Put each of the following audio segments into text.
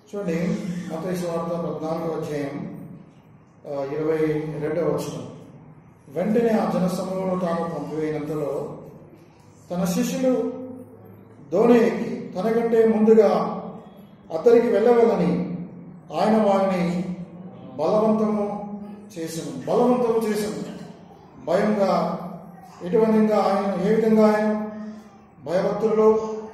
చూడండి మతేసు వార్త పద్నాలుగో అధ్యాయం ఆ, ఇరవై రెండవ వచనం వెంటనే ఆ జనసమూహంలో తాను పంపివేయనంతలో తన శిష్యులు దోణి ఎక్కి తనకంటే ముందుగా అతనికి వెళ్ళవలని ఆయన వారిని బలవంతము చేసను బలవంతము చేసను భయంగా ఎటువంటిగా ఆయన ఏ విధంగా ఆయన భయభక్తులలో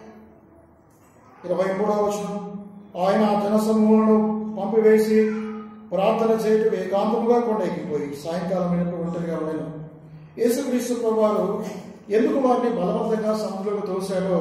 ఇరవై మూడవ వచనం ఆయన ఆ జనసమూహంలో పంపివేసి ప్రార్థన చేయటం ఏకాంతముగా కొండ ఎక్కిపోయి సాయంకాలం అయినప్పుడు ఒంటరిగా ఉండను యేసుక్రీస్తు ప్రభువారు ఎందుకు వారిని బలవంతంగా సముద్రంలో తోశాడో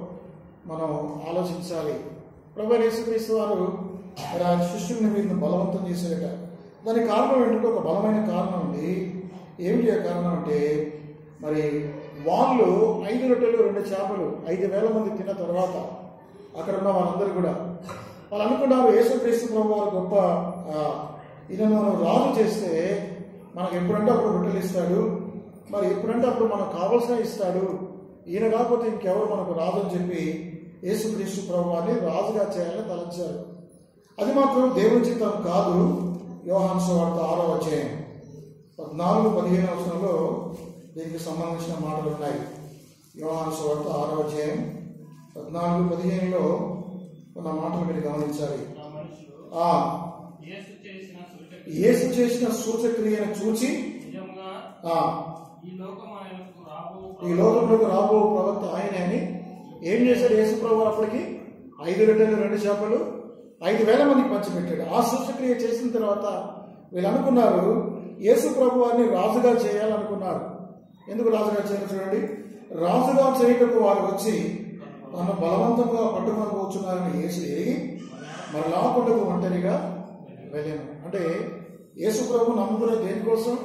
మనం ఆలోచించాలి ప్రభు యేసుక్రీస్తు వారు మరి ఆ శిష్యుల్ని వీరిని బలవంతం చేశారట దానికి కారణం ఏంటంటే ఒక బలమైన కారణం ఉంది ఏమిటి ఆ కారణం అంటే మరి వాళ్ళు ఐదు రొట్టెలు రెండు చేపలు ఐదు వేల మంది తిన్న తర్వాత అక్కడ ఉన్న వాళ్ళందరూ కూడా వాళ్ళు అనుకున్నారు యేసుక్రీస్తు ప్రభు వారు గొప్ప ఆ, ఈయనను మనం రాజు చేస్తే మనకు ఎప్పుడంటే అప్పుడు రొట్టెలు ఇస్తాడు మరి ఎప్పుడంటే అప్పుడు మనకు కావలసిన ఇస్తాడు ఈయన కాకపోతే ఇంకెవరు మనకు రాజు అని చెప్పి యేసుక్రీస్తు ప్రభు వారిని రాజుగా చేయాలని తలంచారు అది మాత్రం దేవుని చిత్తం కాదు యోహాను సువార్త ఆరో అధ్యాయం పద్నాలుగు పదిహేను అవసరంలో దీనికి సంబంధించిన మాటలు ఉన్నాయి యోహాను సువార్త ఆరో అధ్యాయం పద్నాలుగు పదిహేనులో ఉన్న మాటలు మీరు గమనించాలి ఆ మనుషులు ఆ యేసు చేసిన సూచక యేసు చేసిన సూచక్రియను చూచి నిజంగా ఆ ఈ లోకం ఆయనకు రాబో ఈ లోకంలోకి రాబో ప్రవక్త ఆయనే అని ఏం చేశాడు యేసు ప్రభు అప్పటికి ఐదు రొట్టెలు రెండు చేపలు ఐదు వేల మందికి పంచిపెట్టాడు ఆ సూచక్రియ చేసిన తర్వాత వీళ్ళు అనుకున్నారు యేసు ప్రభు వారిని రాజుగా చేయాలనుకున్నారు ఎందుకు రాజుగా చేయాలి చూడండి రాజుగా చేయటకు వారు వచ్చి తను బలవంతంగా పట్టుకొని కూర్చున్నారని యేసు ఎరిగి మరలా కొండకు ఒంటరిగా వెళ్ళాను అంటే యేసు ప్రభు నమ్ముకునే దేనికోసం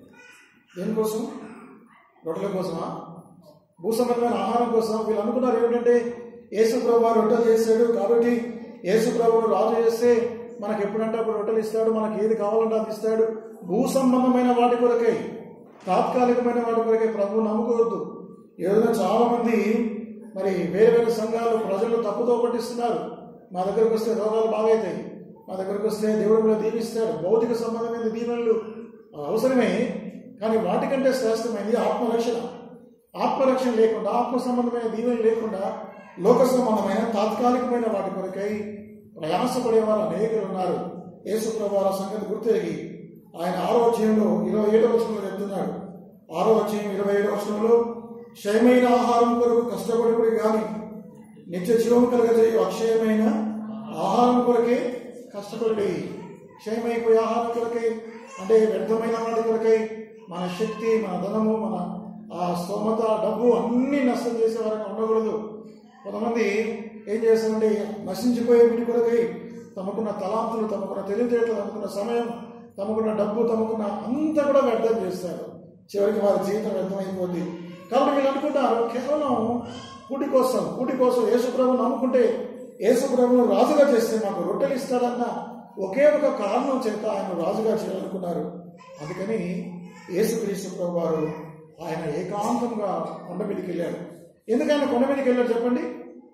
దేనికోసం రొట్టెల కోసమా భూసంబంధమైన ఆహారం కోసం వీళ్ళు అనుకున్నారు ఏమిటంటే యేసు ప్రభు వారు రొట్టెలు చేశాడు కాబట్టి యేసు ప్రభువును రాజు చేస్తే మనకు ఎప్పుడంటే అప్పుడు రొట్టెలు ఇస్తాడు మనకి ఏది కావాలంటే అది ఇస్తాడు భూ సంబంధమైన వాటి కొరకై తాత్కాలికమైన వాటి కొరకై ప్రభువు నమ్ముకోవద్దు ఈ రోజున చాలా మంది మరి వేరే వేరే సంఘాలు ప్రజలు తప్పుతో పట్టిస్తున్నారు మా దగ్గరకు వస్తే రోగాలు బాగైతాయి మా దగ్గరకు వస్తే దేవుడు కూడా దీవిస్తాడు భౌతిక సంబంధమైన దీవెనలు అవసరమే కానీ వాటికంటే శ్రేష్టమైనది ఆత్మరక్షణ ఆత్మరక్షణ లేకుండా ఆత్మ సంబంధమైన దీవెన లేకుండా లోక సంబంధమైన తాత్కాలికమైన వాటి కొరకై ప్రయాసపడేవారు అనేకులు ఉన్నారు యేసు ప్రభువాల సంగతి గుర్తెరిగి ఆయన ఆరో అధ్యాయంలో ఇరవై ఏడవ వచనంలో చెప్తున్నాడు ఆరో అధ్యాయం ఇరవై ఏడవ వచనంలో క్షయమైన ఆహారం కొరకు కష్టపడి కానీ నిత్య జీవం కలగజేయు అక్షయమైన ఆహారం కొరకే కష్టపడి క్షయమైపోయే ఆహారం కొరకై అంటే వ్యర్థమైన వాటి కొరకై మన శక్తి మన ధనము మన ఆ స్తోమత డబ్బు అన్ని నష్టం చేసే వరకు ఉండకూడదు కొంతమంది ఏం చేస్తారంటే నశించిపోయే వీటి కొరకై తమకున్న తలాంతులు తమకున్న తెలివితేటలు తమకున్న సమయం తమకున్న డబ్బు తమకున్న అంతా కూడా వ్యర్థం చేస్తారు చివరికి వారి జీవితం వ్యర్థమైపోద్ది కాబట్టి వీళ్ళు అనుకుంటారు కేవలం కూటి కోసం కూటి కోసం యేసుప్రభు నమ్ముకుంటే యేసుప్రభును రాజుగా చేస్తే మాకు రొట్టెలు ఇస్తాడన్న ఒకే ఒక కారణం చేత ఆయన రాజుగా చేయాలనుకున్నారు అందుకని యేసుక్రీస్తు ప్రభు వారు ఆయన ఏకాంతంగా కొండ మీదకి వెళ్ళాడు ఎందుకు ఆయన కొండ మీదకి వెళ్ళాడు చెప్పండి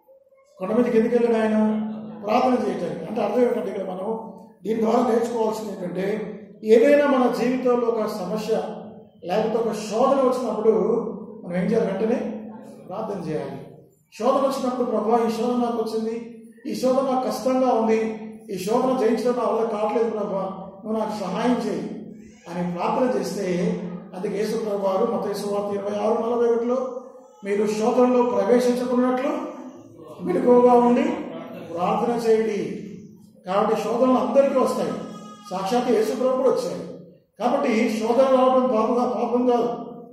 కొండ మీదకి ఎందుకు వెళ్ళాడు ఆయన ప్రార్థన చేయటానికి అంటే అర్థం ఏంటంటే ఇక్కడ మనం దీని ద్వారా నేర్చుకోవాల్సింది ఏంటంటే ఏదైనా మన జీవితంలో ఒక సమస్య లేకపోతే ఒక శోధన వచ్చినప్పుడు మనం ఏం చేయాలి వెంటనే ప్రార్థన చేయాలి శోధన వచ్చినప్పుడు ప్రభా ఈ శోధన నాకు వచ్చింది ఈ శోధన నాకు కష్టంగా ఉంది ఈ శోధన జయించడం నా వల్ల కావట్లేదు ప్రభా నువ్వు నాకు సహాయం చేయి అని ప్రార్థన చేస్తే అందుకే యేసు ప్రభు వారు మత వార్త ఇరవై ఆరు నలభై ఒకటిలో మీరు శోధనలో ప్రవేశించుకున్నట్లు మెలకువగా ఉండి ప్రార్థన చేయండి కాబట్టి శోధనలు అందరికీ వస్తాయి సాక్షాత్ యేసు ప్రభు కూడా వచ్చాయి కాబట్టి శోధన రావడం పాపంగా పాపం కాదు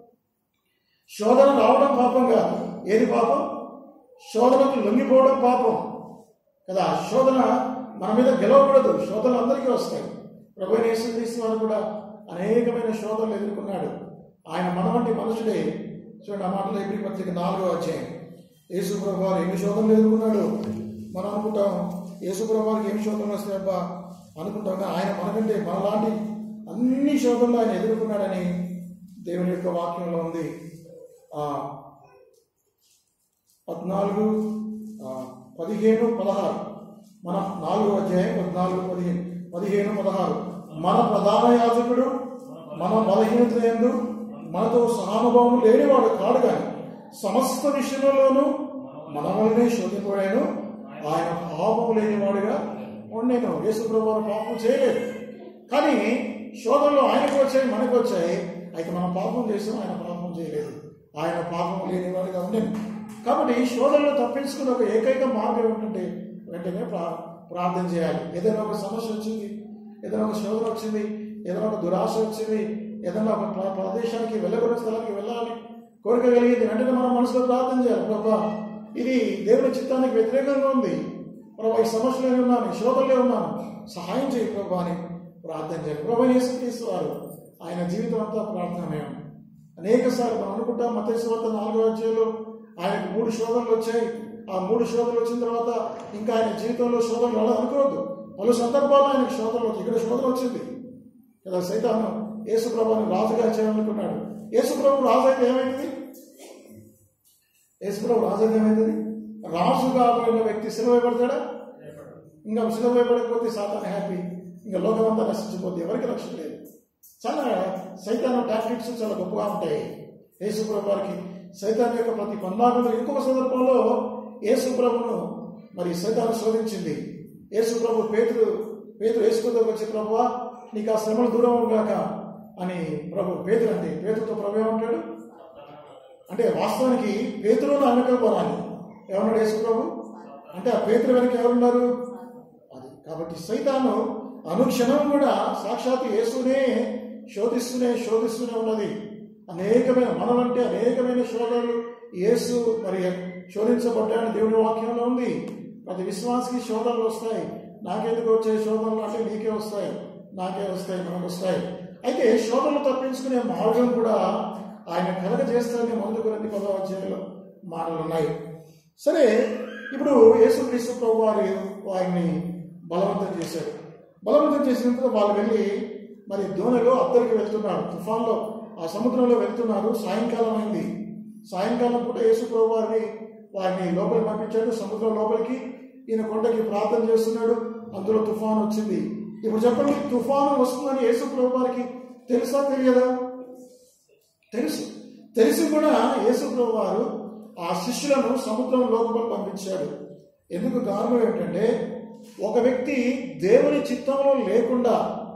శోధన రావడం పాపం కాదు ఏది పాపం శోధనకు లొంగిపోవడం పాపం కదా శోధన మన మీద గెలవకూడదు శోధనలు అందరికీ వస్తాయి ప్రభు యేసుక్రీస్తు వారు కూడా అనేకమైన శోధనలు ఎదుర్కొన్నాడు ఆయన మన వంటి మనుషుడే చూడండి ఆ మాటలు ఎప్పుడు పత్రిక నాలుగో అధ్యాయం యేసు ప్రభు వారు ఎన్ని శోధనలు ఎదుర్కొన్నాడు మనం అనుకుంటాం యేసు ప్రభు వారికి ఏమి శోధనలు వస్తాయబ్బా అనుకుంటాం కానీ ఆయన మనకంటే మనలాంటి అన్ని శోధనలు ఆయన ఎదుర్కొన్నాడని దేవుని యొక్క వాక్యంలో ఉంది ఆ, పద్నాలుగు ఆ, పదిహేను పదహారు మన నాలుగో అధ్యాయం పద్నాలుగు పదిహేను పదిహేను పదహారు మన ప్రధాన యాజకుడు మన బలహీనత ఎందు మనతో సహానుభావం లేనివాడు కాడు కానీ సమస్త విషయంలోనూ మన వల్లనే శోధింపడాను ఆయన పాపం లేనివాడుగా ఉండేను యేసుప్రభు వారు పాపం చేయలేదు కానీ శోధనలు ఆయనకు వచ్చాయి మనకు వచ్చాయి అయితే మనం పాపం చేసాం ఆయన పాపం చేయలేదు ఆయన పాపం లేనివాడుగా ఉండేది కాబట్టి శోధనలు తప్పించుకునే ఒక ఏకైక మార్గం ఏమిటంటే వెంటనే ప్రా ప్రార్థన చేయాలి ఏదైనా ఒక సమస్య వచ్చింది ఏదైనా ఒక శోధన వచ్చింది ఏదైనా ఒక దురాశ వచ్చింది ఏదైనా ఒక ప్ర- ప్రదేశానికి వెళ్ళకూడని స్థలానికి వెళ్ళాలి కోరిక కలిగింది వెంటనే మనం మనసులో ప్రార్థన చేయాలి ప్రభా ఇది దేవుని చిత్తానికి వ్యతిరేకంగా ఉంది ప్రభా ఈ సమస్యలో ఉన్నాను ఈ శోధనలో ఉన్నాను సహాయం చేయి ప్రభా అని ప్రార్థన చేయాలి ప్రభా యేసుక్రీస్తు వారు ఆయన జీవితం అంతా ప్రార్థనమయం అనేక సార్లు మనం అనుకుంటాం మతేశ్వరత నాలుగో అధ్యాయంలో ఆయనకు మూడు శోధనలు వచ్చాయి ఆ మూడు శోధనలు వచ్చిన తర్వాత ఇంకా ఆయన జీవితంలో శోధనలు అలా అనుకోవద్దు పలు సందర్భాల్లో ఆయనకు శోధనలు వచ్చాయి ఇక్కడ శోధన వచ్చింది కదా సైతాను యేసుప్రభుని రాజుగా చేయాలనుకున్నాడు యేసుప్రభు రాజు అయితే ఏమైంది యేసుప్రభు రాజు అయితే ఏమైంది రాజు కాబడిన వ్యక్తి సిలువ పడతాడా ఇంకా సిలువ పడకపోతే సాతాన్ హ్యాపీ ఇంకా లోకమంతా నశించిపోతే ఎవరికి రక్షణ లేదు చాలా సైతాన్ టాక్టిక్స్ చాలా గొప్పగా ఉంటాయి యేసుప్రభు వారికి సైతాన్ యొక్క ప్రతి పన్నాగంలో ఇంకొక సందర్భంలో యేసుప్రభును మరి సైతాన్ శోధించింది యేసుప్రభు పేతురు పేతురు యేసుప్రభుకి వచ్చి ప్రభువా నీకు ఆ శ్రమలు దూరం ఉండాక అని ప్రభు పేతురు అంటే పేతురుతో ప్రభు ఏమంటాడు అంటే వాస్తవానికి పేతురును అనుకోవాలి ఏమన్నాడు యేసు ప్రభు అంటే ఆ పేతురు వెనక ఎవరున్నారు అది కాబట్టి సైతాను అనుక్షణం కూడా సాక్షాత్ యేసునే శోధిస్తూనే శోధిస్తూనే ఉన్నది అనేకమైన మనమంటే అనేకమైన శోధనలు యేసు మరి శోధించబడ్డాడని దేవుని వాక్యంలో ఉంది ప్రతి విశ్వాసకి శోధనలు వస్తాయి నాకెందుకు వచ్చే శోధనలు అంటే నీకే వస్తాయి నాకే వస్తాయి మనకు వస్తాయి అయితే శోధనలు తప్పించుకునే మార్గం కూడా ఆయన కలగ చేస్తారని మొదటి కొరింథీ పదవ అధ్యాయంలో మాటలు ఉన్నాయి సరే ఇప్పుడు యేసుక్రీస్తు ప్రభు వారు వారిని బలవంతం చేశారు బలవంతం చేసినందుకు వాళ్ళు వెళ్ళి మరి దోణిలో అద్దరికి వెళ్తున్నారు తుఫాన్లో ఆ సముద్రంలో వెళ్తున్నారు సాయంకాలం అయింది సాయంకాలం పూట యేసు ప్రభు వారిని వారిని లోపలికి పంపించాడు సముద్రం లోపలికి ఈయన కొండకి ప్రార్థన చేస్తున్నాడు అందులో తుఫాన్ వచ్చింది ఇప్పుడు చెప్పండి తుఫాను వస్తుందని యేసు ప్రభు వారికి తెలుసా తెలియదా తెలుసు తెలిసి కూడా యేసుప్రభు వారు ఆ శిష్యులను సముద్రం లోపల పంపించాడు ఎందుకు కారణం ఏమిటంటే ఒక వ్యక్తి దేవుని చిత్తంలో లేకుండా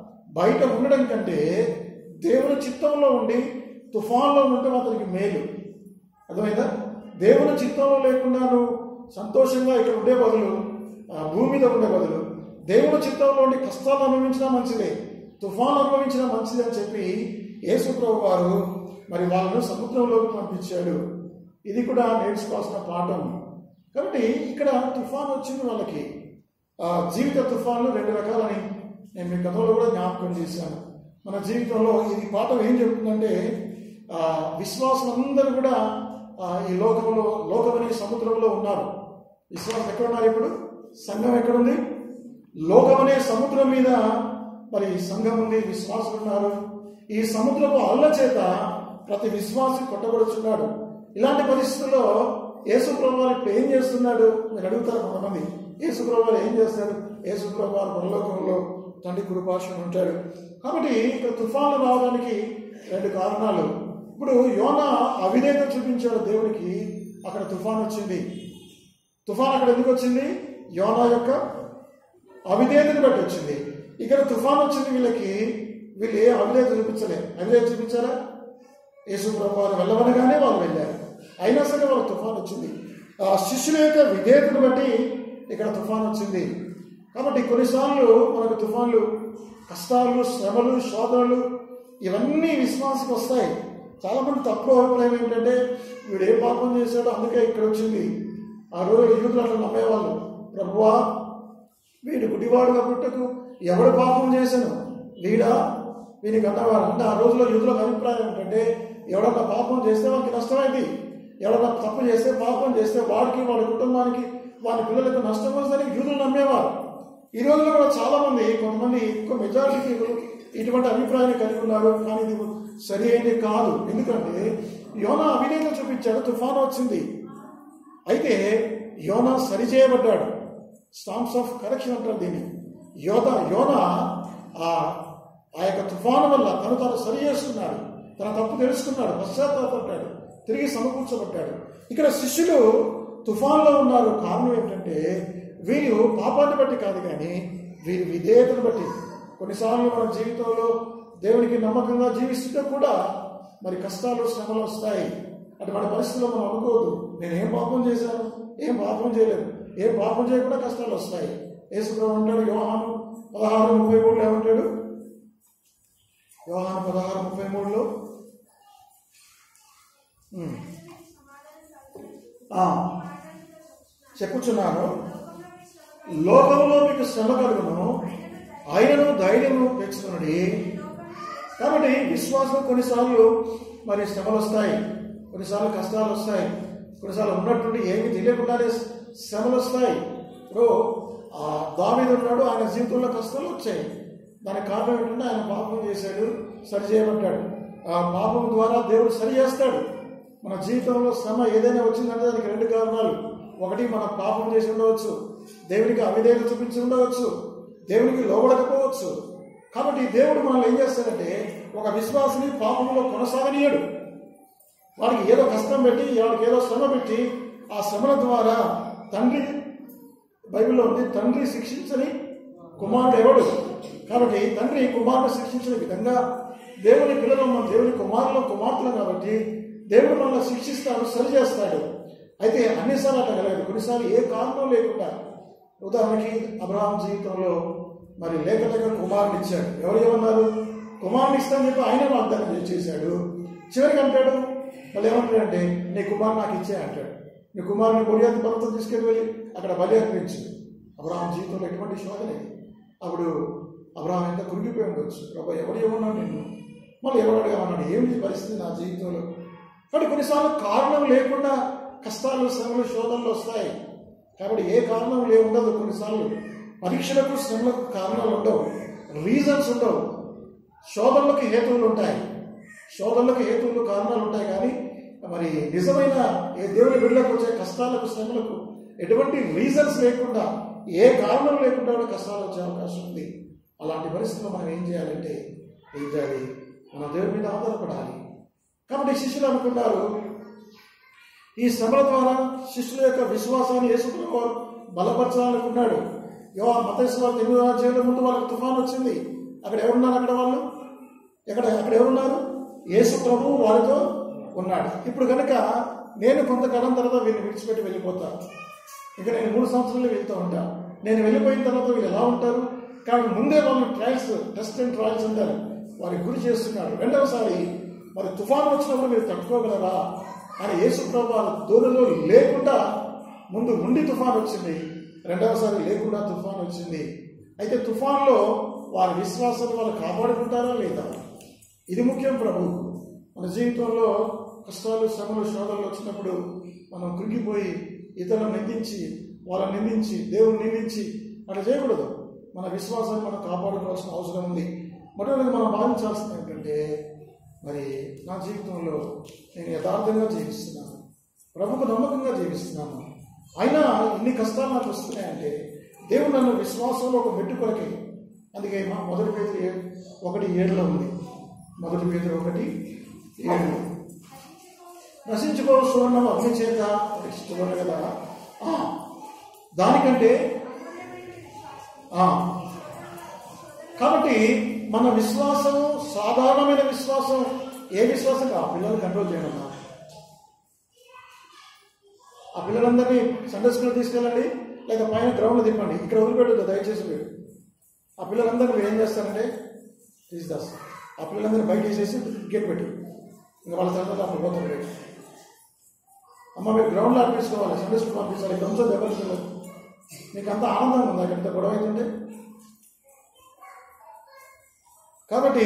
బయట ఉండడం కంటే దేవుని చిత్తంలో ఉండి తుఫాన్లో ఉండటం అతనికి మేలు అర్థమైందా దేవుని చిత్తంలో లేకుండా నువ్వు సంతోషంగా ఇక్కడ ఉండే బదులు ఆ భూమి మీద ఉండే బదులు దేవుని చిత్తంలో ఉండి కష్టాలు అనుభవించినా మంచిదే తుఫాన్ అనుభవించినా మంచిదే అని చెప్పి యేసు ప్రభు వారు మరి వాళ్ళను సముద్రంలోకి పంపించాడు ఇది కూడా నేర్చుకోవాల్సిన పాఠం కాబట్టి ఇక్కడ తుఫాన్ వచ్చింది వాళ్ళకి ఆ జీవిత తుఫాన్లు రెండు రకాలని నేను మీ గతంలో కూడా జ్ఞాపకం చేశాను మన జీవితంలో ఇది పాఠం ఏం చెప్తుందంటే ఆ విశ్వాసులందరూ కూడా ఆ, ఈ లోకంలో లోకమనే సముద్రంలో ఉన్నారు విశ్వాసం ఎక్కడ ఉన్నారు ఇప్పుడు సంఘం ఎక్కడుంది లోకమనే సముద్రం మీద మరి సంఘం ఉంది విశ్వాసులు ఉన్నారు ఈ సముద్రపు అల్ల చేత ప్రతి విశ్వాసి కొట్టబడుచున్నాడు ఇలాంటి పరిస్థితుల్లో యేసు ప్రభువారు ఇప్పుడు ఏం చేస్తున్నాడు మీరు అడుగుతారు కొంతమంది యేసు ప్రభువారు ఏం చేస్తాడు యేసు ప్రభువారు పరలోకంలో తండ్రి కృపాశం ఉంటాడు కాబట్టి ఇక్కడ తుఫాను రావడానికి రెండు కారణాలు ఇప్పుడు యోన అవిధేత చూపించాడు దేవుడికి అక్కడ తుఫాన్ వచ్చింది తుఫాన్ అక్కడ ఎందుకు వచ్చింది యోనా యొక్క అవిధేయతను బట్టి వచ్చింది ఇక్కడ తుఫాన్ వచ్చింది వీళ్ళకి వీళ్ళు ఏ అవిధేయత చూపించలే అవిధేయత చూపించారా యేసు ప్రభు వారు వెళ్ళవనగానే వాళ్ళు వెళ్ళారు అయినా సరే వాళ్ళకి తుఫాన్ వచ్చింది ఆ శిష్యుల యొక్క విధేయతను బట్టి ఇక్కడ తుఫాన్ వచ్చింది కాబట్టి కొన్నిసార్లు మనకు తుఫాన్లు కష్టాలు శ్రమలు శోధనలు ఇవన్నీ విశ్వాసకు వస్తాయి చాలా మంది తక్కువ అభిప్రాయం ఏంటంటే వీడు ఏ పాపం చేశాడో అందుకే ఇక్కడ వచ్చింది ఆ రోజు యూతులు అట్లా నమ్మేవాళ్ళు ప్రభువా వీడు గుడివాడుగా పుట్టకు ఎవడు పాపం చేశాను వీడా వీనికి అన్నవారు అంటే ఆ రోజుల్లో యూదులకు అభిప్రాయం ఏంటంటే ఎవడన్నా పాపం చేస్తే వానికి నష్టమైంది ఎవడన్నా తప్పు చేస్తే పాపం చేస్తే వాడికి వాడి కుటుంబానికి వాడి పిల్లలకు నష్టం వస్తుందని యూదులు నమ్మేవారు ఈ రోజుల్లో కూడా చాలా మంది కొంతమంది ఎక్కువ మెజారిటీ పీపుల్ ఇటువంటి అభిప్రాయాన్ని కలిగి ఉన్నారు కానీ ఇది సరి అయింది కాదు ఎందుకంటే యోనా అవినీతి చూపించాడు తుఫాను వచ్చింది అయితే యోనా సరిచేయబడ్డాడు స్టాంప్స్ ఆఫ్ కరెక్షన్ అంటారు దీన్ని యోధ యోన ఆ ఆ యొక్క తుఫాను వల్ల తను తాను సరి చేసుకున్నాడు తన తప్పు తెలుసుకున్నాడు పశ్చాత్తాపడ్డాడు తిరిగి సమకూర్చబడ్డాడు ఇక్కడ శిష్యులు తుఫాన్లో ఉన్నారు కారణం ఏంటంటే వీరు పాపాన్ని బట్టి కాదు కానీ వీరి విధేయతను బట్టి కొన్నిసార్లు మన జీవితంలో దేవునికి నమ్మకంగా జీవిస్తుంటే కూడా మరి కష్టాలు శ్రమలు వస్తాయి అటువంటి పరిస్థితుల్లో మనం అనుకోవద్దు నేను ఏం పాపం చేశాను ఏం పాపం చేయలేదు ఏం పాపం చేయకుండా కష్టాలు వస్తాయి యేసుప్రభు అంటాడు యోహాను పదహారు ముప్పై మూడులో ఏమంటాడు యోహాను పదహారు ముప్పై మూడులో ఉమ్. ఆ, చెప్పుచున్నాను లోకంలో మీకు శ్రమ కలుగును ఆయనను ధైర్యము తెచ్చుకున్నది కాబట్టి విశ్వాసం కొన్నిసార్లు మరి శ్రమలు వస్తాయి కొన్నిసార్లు కష్టాలు వస్తాయి కొన్నిసార్లు ఉన్నట్టుండి ఏమీ తెలియకుండానే శ్రమలు వస్తాయి ఇప్పుడు ఆ దావీదు ఉన్నాడు ఆయన జీవితంలో కష్టాలు వచ్చాయి దానికి కారణం ఏంటంటే ఆయన పాపం చేశాడు సరి చేయబడ్డాడు ఆ పాపం ద్వారా దేవుడు సరి చేస్తాడు మన జీవితంలో శ్రమ ఏదైనా వచ్చిందంటే దానికి రెండు కారణాలు ఒకటి మన పాపం చేసి ఉండవచ్చు దేవునికి అవిధేయత చూపించి ఉండవచ్చు దేవునికి లోబడకపోవచ్చు కాబట్టి దేవుడు మనల్ని ఏం చేస్తాడంటే ఒక విశ్వాసిని పాపంలో కొనసాగనీయడు వాడికి ఏదో కష్టం పెట్టి వాడికి ఏదో శ్రమ పెట్టి ఆ శ్రమల ద్వారా తండ్రి బైబిల్లో ఉంది తండ్రి శిక్షించని కుమారుడు ఎవడు కాబట్టి తండ్రి కుమారుడు శిక్షించిన విధంగా దేవుని పిల్లలు మన దేవుని కుమారులు కుమార్తెలు కాబట్టి దేవుడు మనల్ని శిక్షిస్తాడు సరి చేస్తాడు అయితే అన్నిసార్లు అట్లా కలగదు కొన్నిసార్లు ఏ కారణం లేకుండా ఉదాహరణకి అబ్రహాం జీవితంలో మరి లేక లేక కుమారుని ఇచ్చాడు ఎవరు ఏమన్నారు కుమారుని ఇస్తానని చెప్పి ఆయన వాగ్దానం చేశాడు చివరికి అంటాడు మళ్ళీ ఏమంటాడంటే నీ కుమారు నాకు ఇచ్చే అంటాడు నీ కుమారుని కొరియాది పర్వతం తీసుకెళ్ళి వెళ్ళి అక్కడ బలి అర్పించు అబ్రహాం జీవితంలో ఎటువంటి శోధన ఇది అప్పుడు అబ్రహాం ఎంత కురిగిపోయి ఉండొచ్చు ప్రభా ఎవడు ఏమన్నాడు నిన్ను మళ్ళీ ఎవడు అడిగామన్నాడు ఏమిటి పరిస్థితి నా జీవితంలో కాబట్టి కొన్నిసార్లు కారణం లేకుండా కష్టాలు శ్రమలు శోధనలు వస్తాయి కాబట్టి ఏ కారణం లే ఉండదు కొన్నిసార్లు పరీక్షలకు శ్రమలకు కారణాలు ఉండవు రీజన్స్ ఉండవు శోధనలకు హేతువులు ఉంటాయి శోధనలకు హేతువులు కారణాలు ఉంటాయి కానీ మరి నిజమైన ఏ దేవుని బిడ్డలకు వచ్చే కష్టాలకు శ్రమలకు ఎటువంటి రీజన్స్ లేకుండా ఏ కారణం లేకుండా కూడా కష్టాలు వచ్చే అవకాశం ఉంది అలాంటి పరిస్థితుల్లో మనం ఏం చేయాలంటే ఏం చేయాలి మన దేవుని మీద ఆధారపడాలి కాబట్టి శిష్యులు అనుకున్నారు ఈ శ్రమల ద్వారా శిష్యుల యొక్క విశ్వాసాన్ని యేసుప్రభు వారు బలపరచాలనుకున్నాడు యోహా మతేశ్వర ఎనిమిదో అధ్యాయంలో ముందు వాళ్ళకి తుఫాన్ వచ్చింది అక్కడ ఎవరున్నారు అక్కడ వాళ్ళు ఎక్కడ అక్కడ ఎవరున్నారు యేసు ప్రభు వారితో ఉన్నాడు ఇప్పుడు కనుక నేను కొంతకాలం తర్వాత వీరిని విడిచిపెట్టి వెళ్ళిపోతాను ఇక నేను మూడు సంవత్సరాలు వెళ్తూ ఉంటా నేను వెళ్ళిపోయిన తర్వాత వీళ్ళు ఎలా ఉంటారు కానీ ముందే వాళ్ళు ట్రయల్స్ టెస్ట్ అండ్ ట్రయల్స్ అంటారు వారి గురి చేస్తున్నారు రెండవసారి మరి తుఫాన్ వచ్చినప్పుడు మీరు తట్టుకోగలరా అని యేసు ప్రభు వారి దూరంలో లేకుండా ముందు ముండి తుఫాన్ వచ్చింది రెండవసారి లేకుండా తుఫాన్ వచ్చింది అయితే తుఫాన్లో వారి విశ్వాసాన్ని వాళ్ళు కాపాడుకుంటారా లేదా ఇది ముఖ్యం ప్రభు మన జీవితంలో కష్టాలు శ్రమలు శోధనలు వచ్చినప్పుడు మనం కృంగిపోయి ఇతరులను నిందించి వాళ్ళని నిందించి దేవుని నిందించి అట్లా చేయకూడదు మన విశ్వాసాన్ని మనం కాపాడుకోవాల్సిన అవసరం ఉంది మొట్టమొదటి మనం భావించాల్సింది ఏంటంటే మరి నా జీవితంలో నేను యథార్థంగా జీవిస్తున్నాను ప్రభుకు నమ్మకంగా జీవిస్తున్నాను అయినా ఇన్ని కష్టాలు నాకు వస్తున్నాయంటే దేవుడు నన్ను విశ్వాసంలో ఒక మెట్టు కొరకే అందుకే మా మొదటి పేరు ఏ- ఒకటి ఏడులో ఉంది మొదటి పేరు ఒకటి ఏడు నశించుకో సువర్ణం అగ్ని చేత చూడండి కదా ఆ, దానికంటే ఆ, కాబట్టి మన విశ్వాసము సాధారణమైన విశ్వాసం ఏ విశ్వాసం ఆ పిల్లలు కంట్రోల్ చేయడం ఆ పిల్లలందరినీ సండే స్కూల్ తీసుకెళ్ళండి లేదా పైన గ్రౌండ్ తిప్పండి ఇక్కడ వదిలిపెట్టదు దయచేసి మీరు ఆ పిల్లలందరినీ మీరు ఏం చేస్తారంటే తీసుదాస్ ఆ పిల్లలందరినీ బయట వేసేసి గేట్ పెట్టు ఇంకా వాళ్ళ తర్వాత అప్పుడు పోతాం రేపు అమ్మ మీరు గ్రౌండ్లో ఆడిపించుకోవాలి సండే స్కూల్ పంపించాలి ఇక్కడ ఉంచో దెబ్బలు పిల్లలు మీకు అంత ఆనందంగా ఉందా ఇక్కడ ఇంత గొడవ అవుతుంటే కాబట్టి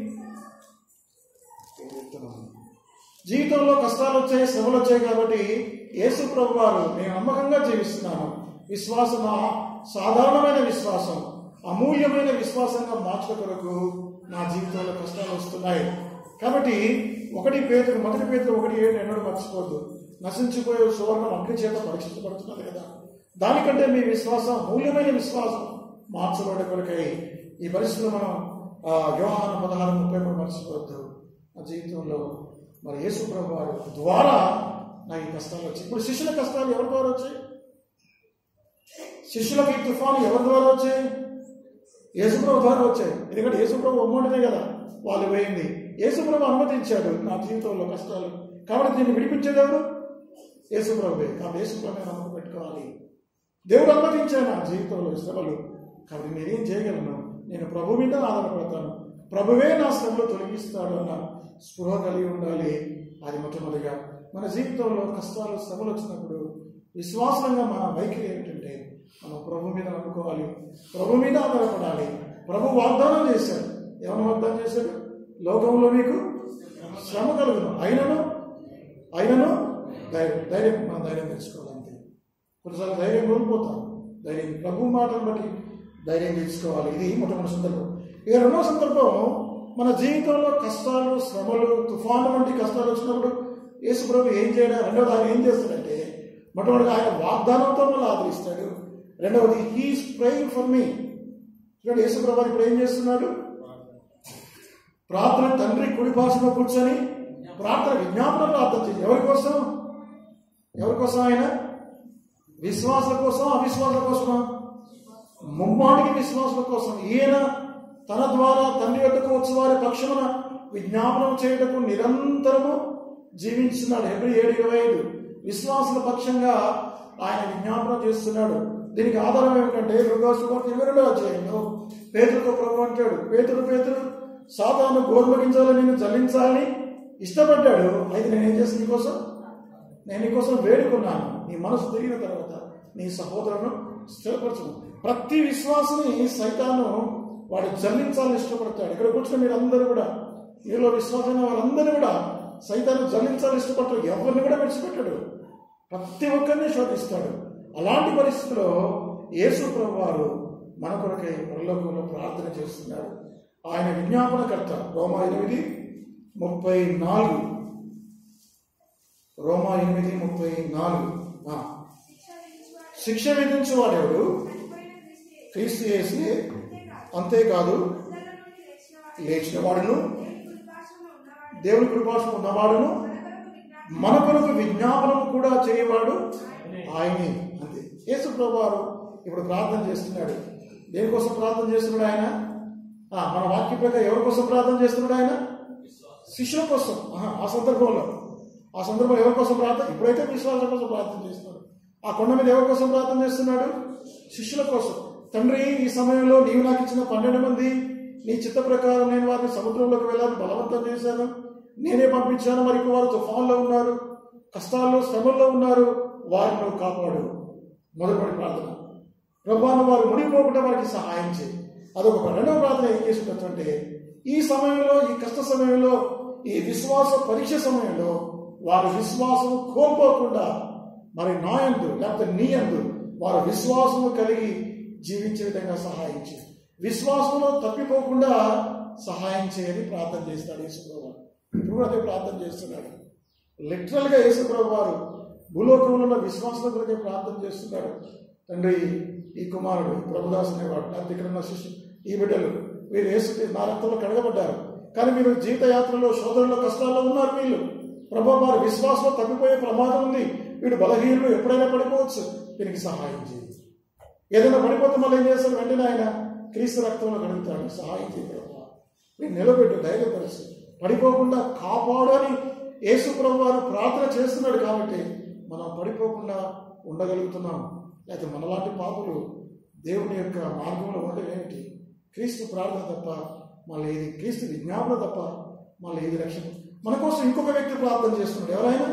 ఏం చెప్తున్నాను? జీవితంలో కష్టాలు వచ్చాయి శ్రమలు వచ్చాయి కాబట్టి యేసు ప్రభు వారు నేను నమ్మకంగా జీవిస్తున్నాను విశ్వాసం ఆ- సాధారణమైన విశ్వాసం అమూల్యమైన విశ్వాసంగా మార్చడం కొరకు నా జీవితంలో కష్టాలు వస్తున్నాయి కాబట్టి ఒకటి పేదలు మొదటి పేదలు ఒకటి ఏడు ఎన్నడూ మర్చిపోద్దు నశించిపోయే సువర్ణం అగ్ని చేత పరీక్షించబడుతున్నది కదా దానికంటే మీ విశ్వాసం మూల్యమైన విశ్వాసం మార్చబడే కొరకై ఈ పరిస్థితుల్లో మనం ఆ, యోహాను పదహారు ముప్పై మూడు మర్చిపోవద్దు నా జీవితంలో మరి యేసు ప్రభు వారి ద్వారా నాకు ఈ కష్టాలు వచ్చాయి ఇప్పుడు శిష్యుల కష్టాలు ఎవరి ద్వారా వచ్చాయి శిష్యులకు ఈ తుఫాను ఎవరి ద్వారా వచ్చాయి యేసుప్రభు ద్వారా వచ్చాయి ఎందుకంటే యేసుప్రభు అమ్మోడినే కదా వాళ్ళు పోయింది యేసుప్రభు అనుమతించాడు నా జీవితంలో కష్టాలు కాబట్టి దీన్ని విడిపించేది ఎవరు యేసుప్రభువే కాబట్టి యేసుప్రభు నమ్మకం పెట్టుకోవాలి దేవుడు అనుమతించాడు నా జీవితంలో శ్రమలు కాబట్టి నేనేం చేయగలను నేను ప్రభు మీద ఆధారపడతాను ప్రభువే నా శ్రమలు తొలగిస్తాడు అన్న స్పృహ కలిగి ఉండాలి అది మొట్టమొదటిగా మన జీవితంలో కష్టాలు శ్రమలు వచ్చినప్పుడు విశ్వాసంగా మన వైఖరి ఏమిటంటే మనం ప్రభు మీద నమ్ముకోవాలి ప్రభు మీద ఆధారపడాలి ప్రభు వాగ్దానం చేశాడు ఏమైనా వాగ్దానం చేశాడు లోకంలో మీకు శ్రమ కలుగును అయినను అయినను ధైర్యం ధైర్యం మనం ధైర్యం తెచ్చుకోవాలి అంతే కొన్నిసార్లు ధైర్యం కోల్పోతాం ధైర్యం ప్రభు మాటను బట్టి ధైర్యం తెచ్చుకోవాలి ఇది మొట్టమొదటి సందర్భం ఇక రెండవ సందర్భం మన జీవితంలో కష్టాలు శ్రమలు తుఫాను వంటి కష్టాలు వచ్చినప్పుడు యేసు ప్రభు ఏం చేయడం రెండవది ఆయన ఏం చేస్తాడంటే మొట్టమొదటి ఆయన వాగ్దానంతో మళ్ళీ ఆదరిస్తాడు రెండవది హీస్ ప్రేయింగ్ ఫర్ మీ చూడండి యేసు ప్రభు ఇప్పుడు ఏం చేస్తున్నాడు ప్రార్థన తండ్రి కుడి భాషలో కూర్చొని ప్రార్థన విజ్ఞాపన ప్రార్థన చేసి ఎవరి కోసం ఎవరి కోసం ఆయన విశ్వాసుల కోసం అవిశ్వాసుల కోసమా ముమ్మాటికి విశ్వాసుల కోసం ఈయన తన ద్వారా తండ్రి వద్దకు వచ్చి వారి పక్షమున విజ్ఞాపనం చేయటకు నిరంతరము జీవించున్నాడు ఎప్పుడు ఏడు ఇరవై ఐదు విశ్వాసుల పక్షంగా ఆయన విజ్ఞాపనం చేస్తున్నాడు దీనికి ఆధారం ఏమిటంటే రుగాసు ఇరవై రెండో అధ్యాయంలో పేతులతో ప్రభు అంటాడు పేతుడు పేతుడు సాతాను గోర్మగించాలని నేను జల్లించాలని ఇష్టపడ్డాడు అయితే నేనేం చేస్తాను నీకోసం నేను నీకోసం వేడుకున్నాను నీ మనసు తిరిగిన తర్వాత నీ సహోదరును స్థిరపరచను ప్రతి విశ్వాసని సైతాను వాడు జల్లించాలని ఇష్టపడతాడు ఇక్కడ కూర్చున్న మీరందరూ కూడా మీలో విశ్వాసమైన వాళ్ళందరూ కూడా సైతాన్ని జల్లించాలని ఇష్టపడతాడు ఎవరిని కూడా విడిచిపెట్టాడు ప్రతి ఒక్కరిని శోధిస్తాడు అలాంటి పరిస్థితిలో యేసు ప్రభు వారు మన కొరకై పరలోకంలో ప్రార్థన చేస్తున్నాడు ఆయన విజ్ఞాపనకర్త రోమా ఎనిమిది ముప్పై నాలుగు రోమా ఎనిమిది ముప్పై నాలుగు ఆ. శిక్ష విధించేవాడెవడు క్రీస్తు చేసి అంతేకాదు లేచిన వాడును దేవుని కృపాసం ఉన్నవాడును మన కొరకు విజ్ఞాపనం కూడా చేయవాడు ఆయనే అంతే యేసు ప్రభువారు ఇప్పుడు ప్రార్థన చేస్తున్నాడు దేనికోసం ప్రార్థన చేస్తున్నాడు ఆయన ఆ, మన వాక్య ప్రకారం ఎవరి కోసం ప్రార్థన చేస్తున్నాడు ఆయన శిష్యుల కోసం ఆహా, ఆ సందర్భంలో ఆ సందర్భంలో ఎవరి కోసం ప్రార్థన ఇప్పుడైతే విశ్వాసం కోసం ప్రార్థన చేస్తున్నాడు ఆ కొండ మీద ఎవరి కోసం ప్రార్థన చేస్తున్నాడు శిష్యుల కోసం తండ్రి ఈ సమయంలో నీవు నాకు ఇచ్చిన పన్నెండు మంది నీ చిత్త ప్రకారం నేను వారిని సముద్రంలోకి వెళ్ళాలని బలవంతం చేశాను నేనే పంపించాను మరి వారు తుఫాన్లో ఉన్నారు కష్టాల్లో శ్రమల్లో ఉన్నారు వారిని నువ్వు కాపాడు మొదటి ప్రార్థన ప్రభాను వారు మునిగిపోకుండా వారికి సహాయం చేయి అదొక రెండవ ప్రార్థన ఏం చేసినట్టు అంటే ఈ సమయంలో ఈ కష్ట సమయంలో ఈ విశ్వాస పరీక్ష సమయంలో వారి విశ్వాసం కోల్పోకుండా మరి నాయందు లేకపోతే నీ యందు వారి విశ్వాసము కలిగి జీవించే విధంగా సహాయం చేయి విశ్వాసంలో తప్పిపోకుండా సహాయం చేయని ప్రార్థన చేస్తాడు యేసుప్రభు ఇప్పుడు కూడా అదే ప్రార్థన చేస్తున్నాడు లిటరల్ గా యేసుప్రభు వారు భూలోకంలో ఉన్న విశ్వాసం కొరకే ప్రార్థన చేస్తున్నాడు తండ్రి ఈ కుమారుడు ప్రభుదాస్ అనేవాడు లేకపోతే ఇక్కడ ఉన్న శిష్యు ఈ బిడ్డలు వీరు యేసు నా రక్తంలో కడగబడ్డారు కానీ మీరు జీవిత యాత్రలో శోధనలో కష్టాల్లో ఉన్నారు వీళ్ళు ప్రభు వారి విశ్వాసంలో తప్పిపోయే ప్రమాదం ఉంది వీడు బలహీనులు ఎప్పుడైనా పడిపోవచ్చు దీనికి సహాయం చేయి ఏదైనా పడిపోతే మళ్ళీ ఏం చేస్తాడు వెంటనే ఆయన క్రీస్తు రక్తంలో కడుగుతాడు సహాయం చేయి ప్రభు వీడు నిలబెట్టు ధైర్యపరిచి పడిపోకుండా కాపాడు అని యేసు ప్రభు వారు ప్రార్థన చేస్తున్నాడు కాబట్టి మనం పడిపోకుండా ఉండగలుగుతున్నాం లేకపోతే మనలాంటి పాపులు దేవుని యొక్క మార్గంలో ఉండడం ఏమిటి క్రీస్తు ప్రార్థన తప్ప మళ్ళీ ఇది క్రీస్తు విజ్ఞాపన తప్ప మళ్ళీ ఇది రక్షణ మన కోసం ఇంకొక వ్యక్తి ప్రార్థన చేస్తున్నాడు ఎవరైనా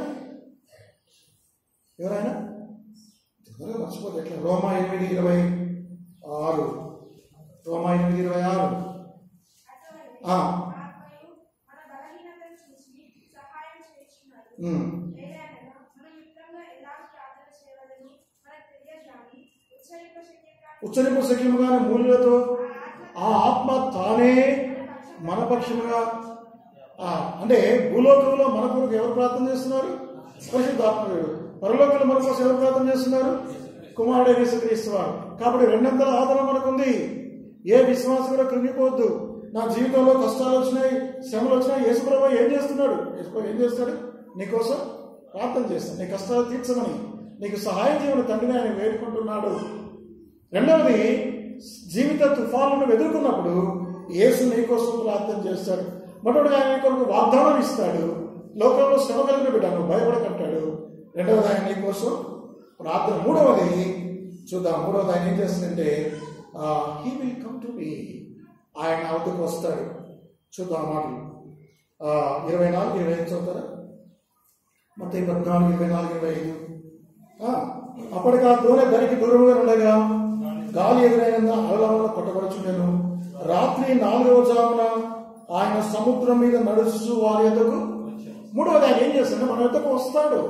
ఎవరైనా ఎవరైనా మర్చిపోతే ఎట్లా రోమా ఎనిమిది ఇరవై ఆరు రోమా ఎనిమిది ఇరవై ఆరు ఆ. మన బలహీనతను చూసి సహాయం చేస్తున్నారు ఉమ్. ఏదైనా మనం యుక్తంగా ఎలా ప్రార్థన చేయవలని మనకు తెలియజాని ఉచ్చరిక శక్యంగా ఉచ్చరింపు శక్యముగానే మూలులతో ఆ ఆత్మ తానే మన పక్షముగా ఆ, అంటే భూలోకంలో మన కొరకు ఎవరు ప్రార్థన చేస్తున్నారు పరిశుద్ధ ఆత్మదేవుడు పరలోకంలో మన కోసం ఎవరు ప్రార్థన చేస్తున్నారు కుమారుడైన యేసుక్రీస్తు వారు కాబట్టి రెండంతల ఆదరణ మనకుంది ఏ విశ్వాసం కూడా కృంగిపోవద్దు నా జీవితంలో కష్టాలు వచ్చినాయి శ్రమలు వచ్చినాయి యేసుప్రభు ఏం చేస్తున్నాడు యేసుప్రభు ఏం చేస్తాడు నీకోసం ప్రార్థన చేస్తాడు నీ కష్టాలు తీర్చమని నీకు సహాయం చేయమని తండ్రిని ఆయన వేడుకుంటున్నాడు రెండవది జీవిత తుఫానులను ఎదుర్కొన్నప్పుడు యేసు నీ కోసం ప్రార్థన చేస్తాడు మొదటిగా ఆయన నీ కొరకు వాగ్దానం ఇస్తాడు లోకంలో శ్రమ కలిగిన బిడ్డ నువ్వు భయపడకంటాడు రెండవది ఆయన నీ కోసం ప్రార్థన మూడవది చూద్దాం మూడవది ఆయన ఏం చేస్తుందంటే he will come to me ఆయన అవతకు వస్తాడు చూద్దాం ఆ మాటలు ఆ, ఇరవై నాలుగు ఇరవై ఐదు చదువుతారా మొత్తం పద్నాలుగు ఇరవై నాలుగు ఇరవై ఐదు ఆ, అప్పటికి ఆ దూర దానికి దూరంగా ఉండగా గాలి ఎదురైన అలలవల కొట్టబడుచుండెను రాత్రి నాలుగవ జామున ఆయన సముద్రం మీద నడుస్తూ వారి ఎద్దకు మూడవది ఆయన ఏం చేస్తాడు మన ఎద్దకు వస్తాడు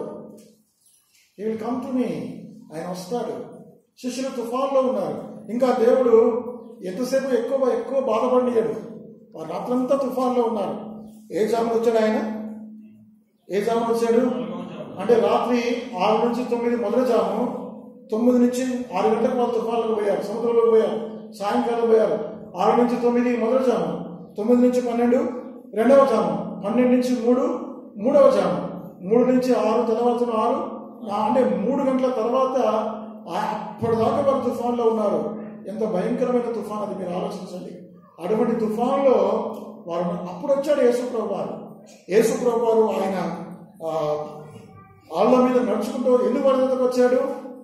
ఈ విల్ కమ్ టు మీ ఆయన వస్తాడు శిష్యులు తుఫాన్లో ఉన్నారు ఇంకా దేవుడు ఎంతసేపు ఎక్కువ ఎక్కువ బాధపడినాడు వారు రాత్రంతా తుఫాన్లో ఉన్నారు ఏ జామున వచ్చాడు ఆయన ఏ జామున వచ్చాడు అంటే రాత్రి ఆరు నుంచి తొమ్మిది మొదటి జాము తొమ్మిది నుంచి ఆరు గంటలకు వాళ్ళు తుఫాన్లకు పోయారు సముద్రంలోకి పోయారు సాయంకాలం పోయారు ఆరు నుంచి తొమ్మిది మొదటి జాము తొమ్మిది నుంచి పన్నెండు రెండవ జాము పన్నెండు నుంచి మూడు మూడవ జాము మూడు నుంచి ఆరు తెల్లవారుతున్న ఆరు ఆ, అంటే మూడు గంటల తర్వాత ఆ- అప్పటిదాకా వారు తుఫాన్లో ఉన్నారు ఎంత భయంకరమైన తుఫాన్ అది మీరు ఆలోచించండి అటువంటి తుఫాన్లో వారు అప్పుడు వచ్చాడు యేసుప్రభు వారు యేసుప్రభు వారు ఆయన ఆ, ఆళ్ళ మీద నడుచుకుంటూ ఎందుకు వారి దగ్గరకు వచ్చాడు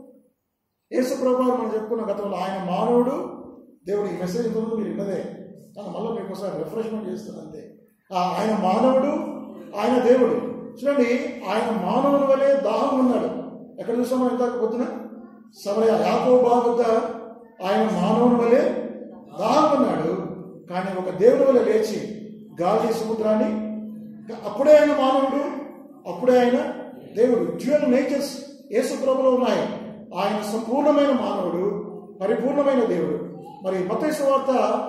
యేసుప్రభు వారు మనం చెప్పుకున్న గతంలో ఆయన మానవుడు దేవుడు ఈ మెసేజ్ ఇంతకుముందు మీరు విన్నదే కానీ మళ్ళీ మీకు ఒకసారి రిఫ్రెష్మెంట్ చేస్తుంది అంతే ఆ, ఆయన మానవుడు ఆయన దేవుడు చూడండి ఆయన మానవుని వలె దాహం ఉన్నాడు ఎక్కడ చూసాం మనం ఇందాక పొద్దున సమయ యాకోబా వద్ద ఆయన మానవుని వలె దాహం ఉన్నాడు కానీ ఒక దేవుని వలె లేచి గాలి సముద్రాన్ని అప్పుడే ఆయన మానవుడు అప్పుడే ఆయన దేవుడు డ్యూయల్ నేచర్స్ యేసు ప్రభులో ఉన్నాయి ఆయన సంపూర్ణమైన మానవుడు పరిపూర్ణమైన దేవుడు మరి మతేసు వార్త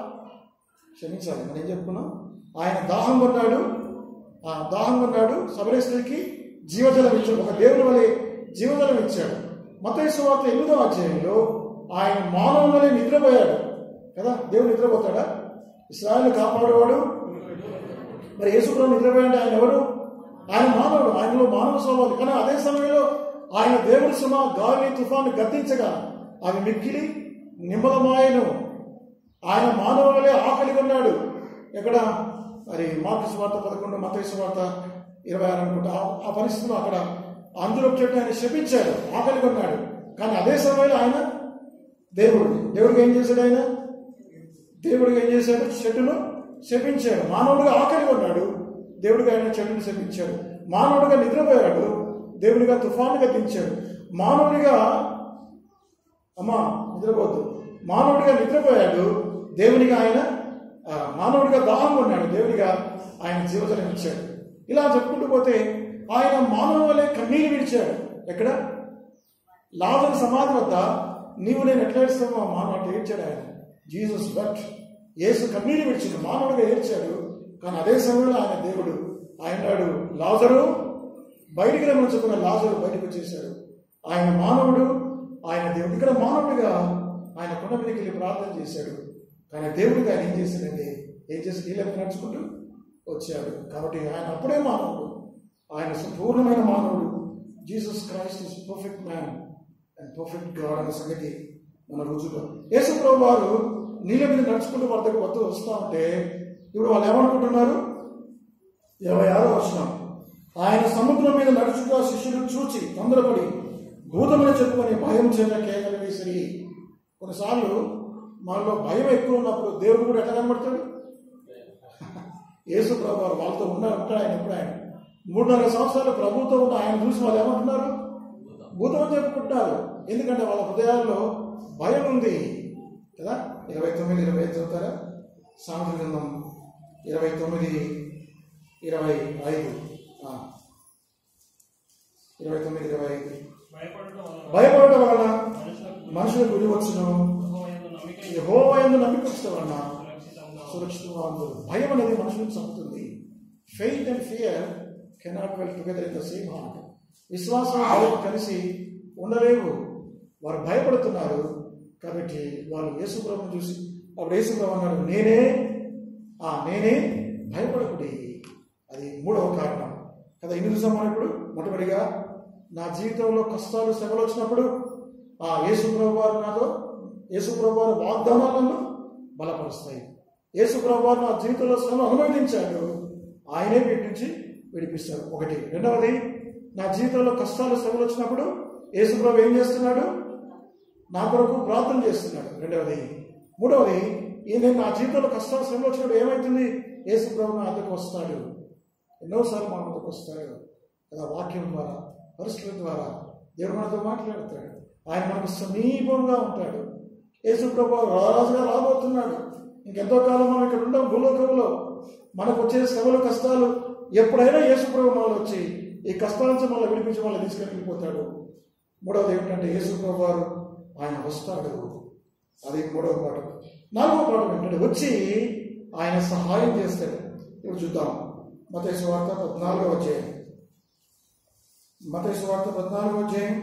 క్షమించాలి మనం ఏం చెప్పుకున్నాం ఆయన దాహం కొన్నాడు ఆ దాహం కొన్నాడు సబరేశ్వరికి జీవజలం ఇచ్చాడు ఒక దేవుని వలె జీవజలం ఇచ్చాడు మతేసు వార్త ఎనిమిదో అధ్యాయంలో ఆయన మానవుని వలె నిద్రపోయాడు కదా దేవుడు నిద్రపోతాడా ఇస్రాయల్ కాపాడేవాడు మరి యేసుప్రభు నిద్రపోయాడు ఆయన ఎవరు ఆయన మానవుడు ఆయనలో మానవ స్వభావం కానీ అదే సమయంలో ఆయన దేవుడి సుమ గాలి తుఫాను గద్దించగా అవి మిక్కిలి నిమ్మలమాయను ఆయన మానవ వలె ఆకలి కొన్నాడు ఎక్కడ మరి మార్పు వార్త పదకొండు మతేసు వార్త ఇరవై ఆరు అనుకుంటా ఆ- ఆ పరిస్థితిలో అక్కడ అందులో చెట్టు ఆయన శపించాడు ఆకలి కొన్నాడు కానీ అదే సమయంలో ఆయన దేవుడు దేవుడికి ఏం చేశాడు ఆయన దేవుడికి ఏం చేశాడు చెట్టును శపించాడు మానవుడిగా ఆకలి ఉన్నాడు దేవుడిగా ఆయన చెట్టును శపించాడు మానవుడిగా నిద్రపోయాడు దేవుడిగా తుఫాను గతించాడు మానవుడిగా అమ్మా నిద్రపోద్దు మానవుడిగా నిద్రపోయాడు దేవునిగా ఆయన ఆ, మానవుడిగా దాహం ఉన్నాడు దేవుడిగా ఆయన జీవజలం ఇచ్చాడు ఇలా చెప్పుకుంటూ పోతే ఆయన మానవ వలె కన్నీరు విడిచాడు ఎక్కడ లాజరు సమాధి వద్ద నీవు నేను ఎట్లా ఏడుస్తామో ఆ మానవ అట్లా ఏడ్చాడు ఆయన జీసస్ బట్ యేసు కన్నీరు విడిచాడు మానవుడిగా ఏడ్చాడు కానీ అదే సమయంలో ఆయన దేవుడు ఆయన అన్నాడు లాజరు బయటికి రమ్మని చెప్పుకున్న లాజరు బయటకు వచ్చేసాడు ఆయన మానవుడు ఆయన దేవుడు ఇక్కడ మానవుడిగా ఆయన కొండ మీదకి వెళ్ళి ప్రార్థన చేశాడు కానీ దేవుడిగా ఆయన ఏం చేశాడంటే ఏం చేసి నీళ్ళకి నడుచుకుంటూ వచ్చాడు కాబట్టి ఆయన అప్పుడే మానవుడు ఆయన సంపూర్ణమైన మానవుడు Jesus Christ is perfect man and perfect God అనే సంగతి మన రుజువులో యేసు ప్రభు వారు నీళ్ళ మీద నడుచుకుంటూ వాళ్ళ దగ్గర వద్ద వస్తూ ఉంటే ఇప్పుడు వాళ్ళు ఏమనుకుంటున్నారు ఇరవై ఆరో వచనం ఆయన సముద్రం మీద నడుచుగా శిష్యులు చూచి తొందరపడి భూతమని చెప్పుకొని భయం చేత కేకలు వేసిరి కొన్నిసార్లు మనలో భయం ఎక్కువ ఉన్నప్పుడు దేవుడు కూడా ఎట్లా కనబడతాడు యేసు ప్రభు వారు వాళ్ళతో ఉన్నారు ఉంటాడు ఆయన ఎప్పుడు ఆయన మూడున్నర సంవత్సరాలు ప్రభుత్వం ఉన్న ఆయన చూసి వాళ్ళు ఏమంటున్నారు భూతం అని చెప్పుకుంటున్నారు ఎందుకంటే వాళ్ళ హృదయాల్లో భయం ఉంది కదా ఇరవై తొమ్మిది ఇరవై ఐదు చదువుతారా సామెత గ్రంథం ఇరవై తొమ్మిది ఇరవై ఐదు ఆ. ఇరవై తొమ్మిది ఇరవై ఐదు భయపడటం వలన భయపడటం వలన మనుషులకు మనుషులకు గురి వచ్చును యెహోవాయందు నమ్మిక యెహోవాయందు నమ్మిక ఉంచడం వలన సురక్షితంగా సురక్షితంగా ఉండదు భయం అనేది మనుషులకు చంపుతుంది faith and fear cannot well together in the same heart విశ్వాసం భయం కలిసి ఉండలేవు వారు భయపడుతున్నారు కాబట్టి వాళ్ళు యేసుప్రభుని చూసి అప్పుడు యేసుప్రభు అన్నాడు నేనే ఆ నేనే భయపడకుడి అది మూడవ కారణం కదా ఎందుకు చూసాం మనం ఇప్పుడు మొట్టమొదటిగా నా జీవితంలో కష్టాలు శ్రమలు వచ్చినప్పుడు ఆ యేసుప్రభు వారు నాతో యేసుప్రభు వారి వాగ్దానాలను బలపరుస్తాయి యేసుప్రభు వారు నా జీవితంలో శ్రమ అనుభవించాడు ఆయనే వీటి నుంచి విడిపిస్తాడు ఒకటి రెండవది నా జీవితంలో కష్టాలు శ్రమలు వచ్చినప్పుడు యేసుప్రభు ఏం చేస్తున్నాడు నా కొరకు ప్రార్థన చేస్తున్నాడు రెండవది మూడవది ఈయన నా జీవితంలో కష్టాలు శ్రమలు వచ్చినప్పుడు ఏమవుతుంది యేసుప్రభు నా వద్దకు వస్తాడు ఎన్నోసార్లు మన వద్దకు వస్తాడు కదా వాక్యం ద్వారా పరిస్థితుల ద్వారా దేవుడు మనతో మాట్లాడతాడు ఆయన మనకు సమీపంగా ఉంటాడు యేసుప్రభు రారాజుగా రాబోతున్నాడు ఇంకెంతో కాలం మనం ఇక్కడ ఉంటాం భూలోకంలో మనకు వచ్చే శ్రమలు కష్టాలు ఎప్పుడైనా యేసుప్రభు మనలో వచ్చి ఈ కష్టాల నుంచి మనల్ని విడిపించి మనల్ని తీసుకెళ్ళి వెళ్ళిపోతాడు మూడవది ఏమిటంటే యేసుప్రభు వారు ఆయన వస్తాడు అది మూడవ పాఠం నాలుగవ పాఠం ఏంటంటే వచ్చి ఆయన సహాయం చేస్తాడు ఇప్పుడు చూద్దాం మతేసు వార్త పద్నాలుగో అధ్యాయం మతేసు వార్త పద్నాలుగో అధ్యాయం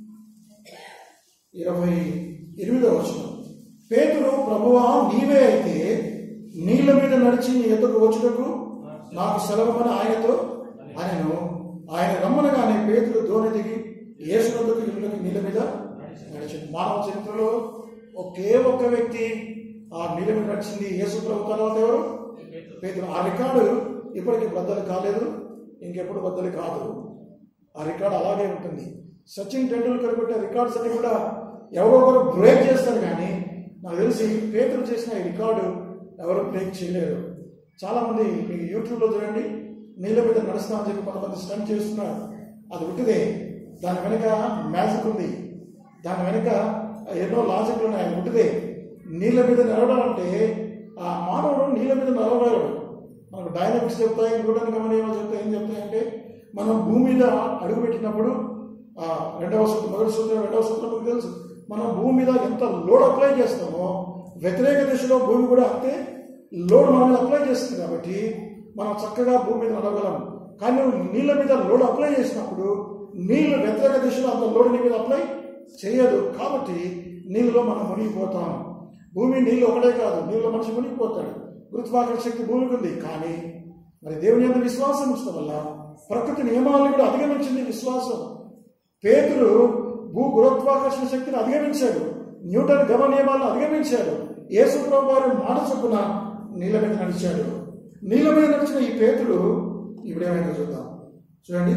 ఇరవై ఎనిమిదో వచ్చిన పేతురు ప్రభువా నీవే అయితే నీళ్ళ మీద నడిచి నీ ఎద్దకు వచ్చుటకు నాకు సెలవమని ఆయనతో ఆయనను ఆయన రమ్మనగానే పేతురు దోణి దిగి యేసునందుకు ఇళ్ళకి నీళ్ళ మీద నడిచింది మానవ చరిత్రలో ఒకే ఒక్క వ్యక్తి ఆ నీళ్ళ మీద నడిచింది యేసు ప్రభు తర్వాత ఎవరు పేతురు ఆ రికార్డు ఇప్పటికి బద్దలు కాలేదు ఇంకెప్పుడు బద్దలు కాదు ఆ రికార్డు అలాగే ఉంటుంది సచిన్ టెండూల్కర్ కొట్టే రికార్డ్స్ అన్ని కూడా ఎవరో ఒకరు బ్రేక్ చేస్తారు కానీ నాకు తెలిసి పేతురు చేసిన ఈ రికార్డు ఎవరు బ్రేక్ చేయలేరు చాలామంది మీకు యూట్యూబ్లో చూడండి నీళ్ళ మీద నడుస్తా అని చెప్పి కొంతమంది స్టంట్ చేస్తున్నారు అది ఉట్టిదే దాని వెనుక మ్యాజిక్ ఉంది దాని వెనుక ఎన్నో లాజిక్లు ఉన్నాయి అది ఉట్టిదే నీళ్ళ మీద నడవడం అంటే ఆ మానవుడు నీళ్ళ మీద నడవగలడు మనకు డైనమిక్స్ చెప్తాయి ఇంకోటి గమనియమని చెప్తాయి ఏం చెప్తాయంటే మనం భూమి మీద అడుగు పెట్టినప్పుడు ఆ రెండవ సూత్రం మొదటి సూత్రం రెండవ సూత్రం మీకు తెలుసు మనం భూమి మీద ఎంత లోడ్ అప్లై చేస్తామో వ్యతిరేక దిశలో భూమి కూడా అంతే లోడ్ మన మీద అప్లై చేస్తుంది కాబట్టి మనం చక్కగా భూమి మీద నడవగలం కానీ నువ్వు నీళ్ళ మీద లోడ్ అప్లై చేసినప్పుడు నీళ్లు వ్యతిరేక దిశలో అంత లోడ్ నీ మీద అప్లై చేయదు కాబట్టి నీళ్ళలో మనం మునిగిపోతాం భూమి నీళ్ళు ఒకటే కాదు నీళ్ళలో మనిషి మునిగిపోతాడు గురుత్వాకర్షణ శక్తి భూమికి ఉంది కానీ మరి దేవుని యొక్క విశ్వాసం ఉంచడం వల్ల ప్రకృతి నియమాలను కూడా అధిగమించింది విశ్వాసం పేతురు భూ గురుత్వాకర్షణ శక్తిని అధిగమించాడు న్యూటన్ గమ నియమాలను అధిగమించాడు యేసుప్రభు వారి మాట చొప్పున నీళ్ళ మీద నడిచాడు నీళ్ళ మీద నడిచిన ఈ పేతుడు ఇప్పుడు ఏమైందో చూద్దాం చూడండి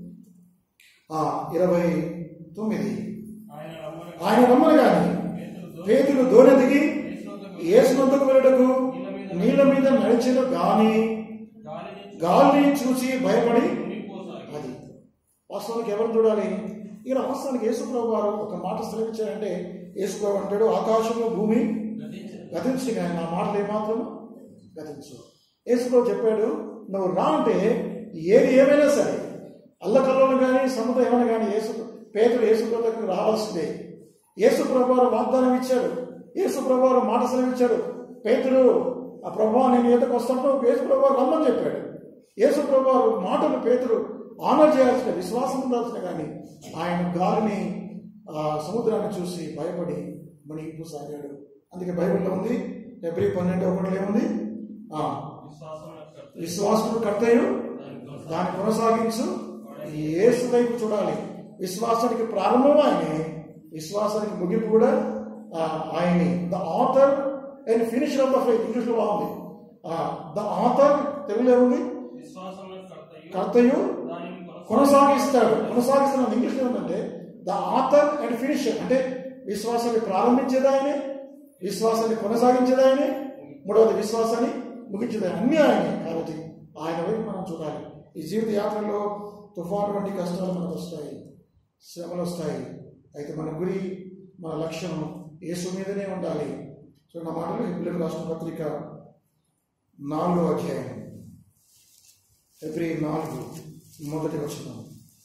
ఆ ఇరవై తొమ్మిది ఆయన రమ్మని ఆయన రమ్మనగాని పేతురు పేతుడు దోణి దిగి యేసునందుకు యేసునందుకు వెళ్ళటకు నీళ్ళ మీద నడిచిన గాని గాలిని గాలిని చూసి భయపడి మునిగిపోసాగి అది వాస్తవానికి ఎవరు చూడాలి ఈయన వాస్తవానికి యేసుప్రభు వారు ఒక మాట సెలవిచ్చారంటే యేసుప్రభు అంటాడు ఆకాశము భూమి గతించదు గతించి కానీ నా మాటలు ఏమాత్రం గతించు యేసుప్రభు చెప్పాడు నువ్వు రా అంటే ఏది ఏమైనా సరే అల్లకల్లోలు కానీ సముద్రం ఏమైనా కానీ యేసు పేదలు యేసుప్రభు దగ్గరికి రావాల్సిందే యేసుప్రభు వారు వాగ్దానం ఇచ్చాడు యేసుప్రభు వారు మాట సెలవిచ్చాడు పేతుడు ఆ ప్రభు నేను ఎదుకు వస్తాను యేసుప్రభు వారు రమ్మని చెప్పాడు యేసుప్రభు వారు మాటలు పేతుడు ఆనర్ చేయాల్సిన విశ్వాసం ఉండాల్సిన కానీ ఆయన గాలిని ఆ సముద్రాన్ని చూసి భయపడి మునిగిపోసాగాడు అందుకే బైబిల్లో ఉంది ఎబ్రి పన్నెండు ఒకటిలో ఏముంది ఆ, విశ్వాసం యొక్క విశ్వాసము కర్తయ్యు దాన్ని కొనసాగించు యేసు వైపు చూడాలి విశ్వాసానికి ప్రారంభం ఆయనే విశ్వాసానికి ముగింపు కూడా ఆ, ఆయనే the author and finisher of the faith ఇంగ్లీష్లో బాగుంది ద ఆథర్ తెలుగులో ఏముంది విశ్వాసం కర్తయు కర్తయ్యు దానిని కొనసాగించు. కొనసాగిస్తాడు కొనసాగిస్తున్న ఇంగ్లీష్ ఏమంటే ద ఆథర్ అండ్ ఫినిషర్ అంటే విశ్వాసాన్ని ప్రారంభించేది ఆయనే విశ్వాసాన్ని కొనసాగించేది ఆయనే మూడవది విశ్వాసాన్ని ముగించేది ఆయన. అన్నీ ఆయనే కాబట్టి ఆయన వైపు మనం చూడాలి ఈ జీవిత యాత్రలో తుఫాను వంటి కష్టాలు మనకు వస్తాయి శ్రమలు వస్తాయి అయితే మన గురి మన లక్ష్యం యేసు మీదనే ఉండాలి సో నా మాటలు హిబ్రిల్ రాష్ట్ర పత్రిక నాలుగో అధ్యాయం ఎబ్రి నాలుగు మొదటి వచనం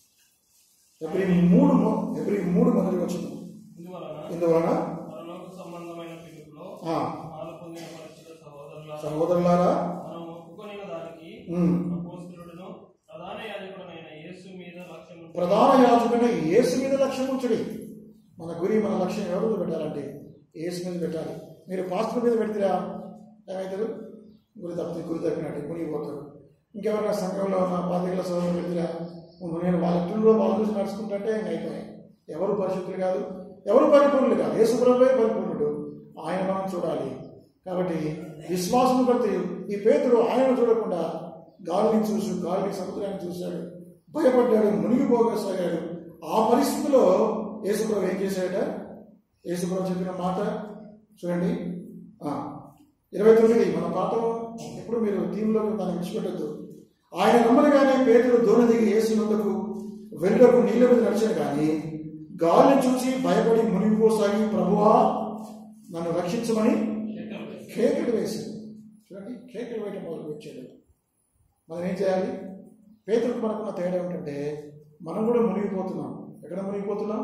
ఎబ్రి మూడు మొ- ఎబ్రి మూడు మొదటి వచనం ఇందువలన ఇందువలన పరలోక సంబంధమైన పిలుపులో ఆ, పాలు పొందిన పరిశుద్ధ సహోదరుల సహోదరులారా మనం ఒప్పుకొనిన దానికి ఉమ్, అపోస్తులుడును ప్రధాన యాజకుడైన యేసు మీద లక్ష్యం ఉంచి ప్రధాన యాజకుడైన యేసు మీద లక్ష్యం ఉంచడి మన గురి మన లక్ష్యం ఎవరి మీద పెట్టాలంటే ఏసు మీద పెట్టాలి మీరు పాస్టర్ మీద పెడితేరా ఏమవుతారు గురి తప్పితే గురి తప్పినట్టు మునిగిపోతారు ఇంకెవరైనా సంఘంలో ఉన్న పాతికల సోదరులు పెడితేరా నేను వాళ్ళ ఎట్లుండో వాళ్ళ చూసి నడుచుకుంటుంటే ఇంక అయిపోయాయి ఎవరు పరిశుద్ధులు కాదు ఎవరు పరిపూర్ణులు కాదు యేసుప్రభువే పరిపూర్ణుడు ఆయన మనం చూడాలి కాబట్టి విశ్వాసం బట్టి ఈ పేతుడు ఆయన చూడకుండా గాలిని చూసి గాలిని సముద్రాన్ని చూశాడు భయపడ్డాడు మునిగిపోగసాగాడు ఆ పరిస్థితిలో యేసుప్రభు ఏం చేశాడట యేసుప్రభు చెప్పిన మాట చూడండి ఆ, ఇరవై తొమ్మిది మన పాఠం ఎప్పుడు మీరు టీంలో దాన్ని విడిచిపెట్టద్దు ఆయన నమ్మనగానే పేదలు దూర దిగి యేసునందుకు వెళ్ళకు నీళ్ళ మీద నడిచాడు కానీ గాలిని చూసి భయపడి మునిగిపోసాగి ప్రభువా నన్ను రక్షించమని కేకలు వేసింది చూడండి కేకలు వేయటం మొదలు వచ్చాడు మనం ఏం చేయాలి పేదలకు మనకున్న తేడా ఏమిటంటే మనం కూడా మునిగిపోతున్నాం ఎక్కడ మునిగిపోతున్నాం